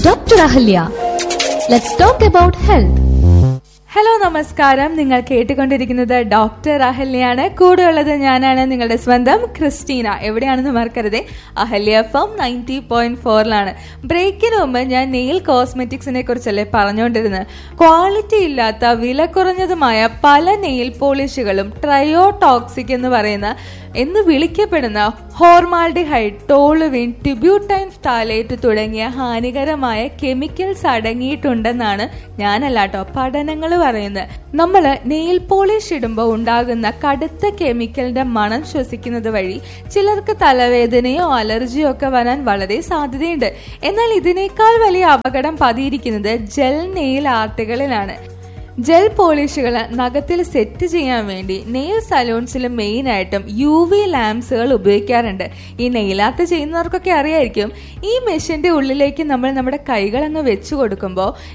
Dr. Ahalya. Let's talk about health. Hello നമസ്കാരം നിങ്ങൾ കേട്ടുകൊണ്ടിരിക്കുന്നത് ഡോക്ടർ അഹല്യയാണ് കൂടെയുള്ളത് ഞാനാണ് നിങ്ങളുടെ സ്വന്തം ക്രിസ്റ്റീന എവിടെയാണെന്ന് മറക്കരുത് Ahalya F M ninety point ഫോറിലാണ് ബ്രേക്കിന് മുമ്പ് ഞാൻ നെയിൽ കോസ്മെറ്റിക്സിനെ കുറിച്ചല്ലേ പറഞ്ഞുകൊണ്ടിരുന്നത് ക്വാളിറ്റി ഇല്ലാത്ത വില കുറഞ്ഞതുമായ പല നെയിൽ പോളിഷുകളും ട്രയോ ടോക്സിക് എന്ന് പറയുന്ന എന്ന് വിളിക്കപ്പെടുന്ന ഹോർമാൾഡിഹൈഡ് ടോളുവിൻ ട്യൂബ്യൂട്ടൈൻ ഫ്താലേറ്റ് തുടങ്ങിയ ഹാനികരമായ കെമിക്കൽസ് അടങ്ങിയിട്ടുണ്ടെന്നാണ് ഞാനല്ലാട്ടോ പഠനങ്ങൾ പറയുന്നത് നമ്മൾ നെയിൽ പോളിഷ് ഇടുമ്പോൾ ഉണ്ടാകുന്ന കടുത്ത കെമിക്കലിന്റെ മണം ശ്വസിക്കുന്നത് വഴി ചിലർക്ക് തലവേദനയോ അലർജിയോ ഒക്കെ വരാൻ വളരെ സാധ്യതയുണ്ട് എന്നാൽ ഇതിനേക്കാൾ വലിയ അപകടം പതിയിരിക്കുന്നത് ജെൽ നെയിൽ ആർട്ടുകളിലാണ് ജെൽ പോളിഷുകൾ നഖത്തിൽ സെറ്റ് ചെയ്യാൻ വേണ്ടി നെയിൽ സലൂൺസിൽ മെയിനായിട്ടും യു വി ലാംപ്സുകൾ ഉപയോഗിക്കാറുണ്ട് ഈ നെയിൽ ആർട്ട് ചെയ്യുന്നവർക്കൊക്കെ അറിയായിരിക്കും ഈ മെഷീന്റെ ഉള്ളിലേക്ക് നമ്മൾ നമ്മുടെ കൈകൾ അങ്ങ് വെച്ചു കൊടുക്കുമ്പോൾ